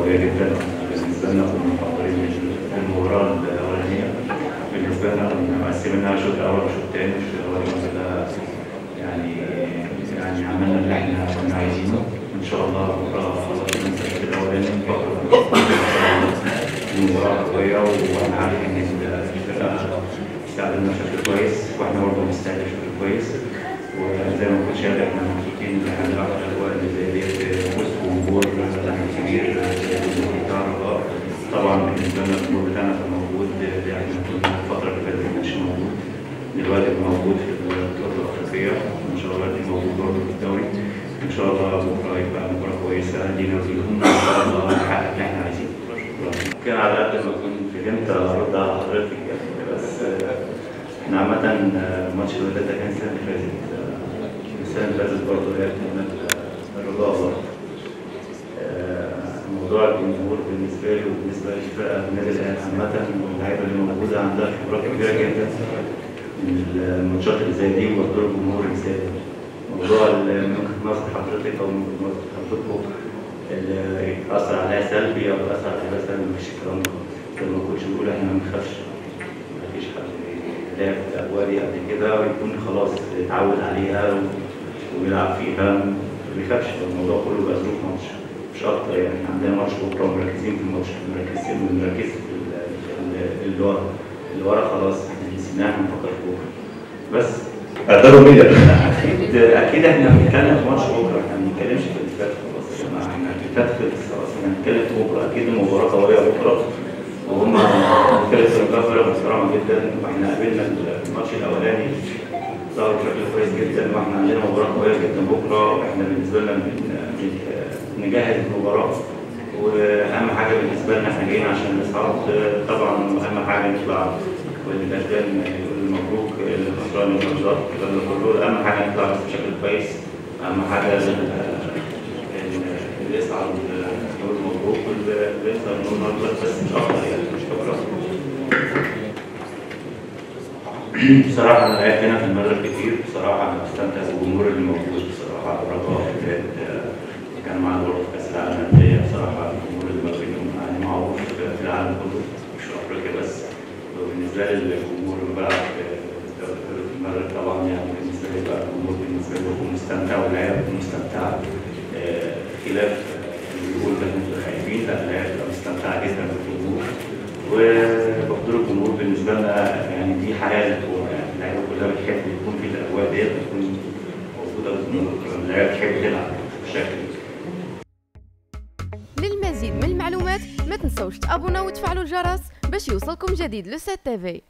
قويه جدا بالنسبه لنا كنا محضرين المباراه الاولانيه بالنسبه لنا كنا مقسمينها شوط اول وشوط تاني الشوط الاولاني كده يعني يعني عملنا اللي احنا كنا عايزينه ان شاء الله بكره ننسى الشوط الاولاني المباراه قويه وانا عارف ان الفرقه استعدنا بشكل كويس واحنا برضه بنستعد بشكل كويس وزي ما كنت شايف احنا مبسوطين ان احنا بنلعب في الاجواء اللي زي ديت وسط جمهور كبير زي الجمهور بتاع الرجاء طبعا بالنسبه لنا الجمهور بتاعنا كان موجود احنا كنا الفتره اللي فاتت ما كانش موجود دلوقتي موجود في البطولات الافريقيه ان شاء الله دي موجود برضه في الدوري ان شاء الله بكره يبقى مباراه كويسه لينا وليهم ان شاء الله نحقق اللي احنا عايزينه كان على قد ما كنت فهمت ارد على حضرتك يعني بس احنا عامة ماتش الوداد ده كان السنة اللي فاتت السنة اللي فاتت برضه لعبنا الرجاء برضه موضوع الجمهور بالنسبة لي وبالنسبة للفرقة النادي الأهلي عامة واللعيبة اللي موجودة عندها خبرات كبيرة جدا من الماتشات اللي زي دي وحضور الجمهور ازاي موضوع اللي ممكن نظر حضرتك أو ممكن نظر حضرتكم اللي يأثر عليها سلبي أو يأثر عليها سلبي مفيش الكلام ده لما كنتش بقول احنا ما بنخافش مفيش حد لعب في الأجواء دي قبل كده ويكون خلاص اتعود عليها وبيلعب فيها ما بيخافش الموضوع كله بقى ظروف ماتش مش أكتر يعني عندنا ماتش بكرة ومركزين في الماتش مركزين بنركز في اللي ورا اللي ورا خلاص احنا نسيناه هنفكر في بكرة بس قدروا ميدر اكيد اكيد احنا بنتكلم في ماتش بكره احنا ما بنتكلمش في اللي فات خلاص يا جماعه احنا اللي فات خلص خلاص احنا بنتكلم في بكره اكيد المباراه قويه بكره وهم كانت فرقه محترمه جدا واحنا قابلنا الماتش الاولاني ظهروا بشكل كويس جدا واحنا عندنا مباراه قويه جدا بكره واحنا بالنسبه لنا نجهز المباراه واهم حاجه بالنسبه لنا احنا جايين عشان نصعد طبعا اهم حاجه نطلع والكسبان يقول مبروك اللي خسران الماتشات الكلام ده كله اهم حاجه نطلع بس بشكل كويس اهم حاجه اللي يصعد يقول مبروك واللي يخسر يقول مبروك بس مش اكتر يعني مش اكتر بصراحة أنا لعبت هنا في المغرب كتير بصراحة أنا بستمتع بالجمهور اللي موجود بصراحة الرجاء كان معانا برضه في كأس العالم للأندية بصراحة الجمهور المغربي يعني معروف في العالم كله مش في أفريقيا بس وبالنسبة لي الجمهور اللي بلعب في المغرب طبعا يعني بالنسبة لي بقى الجمهور بالنسبة لي بكون مستمتع واللعيبة بتكون مستمتعة خلاف اللي بيقول ده انتوا خايفين لا اللعيبة بتبقى مستمتعة جدا بالجمهور وبحضور الجمهور بالنسبة لنا يعني دي حياة الكورة يعني اللعيبة كلها بتحب يكون في الأجواء ديت بتكون موجودة بالجمهور اللعيبة بتحب تلعب بالشكل للمزيد من المعلومات ما تنسوش تابونا وتفعلوا الجرس باش يوصلكم جديد لو سات تيفي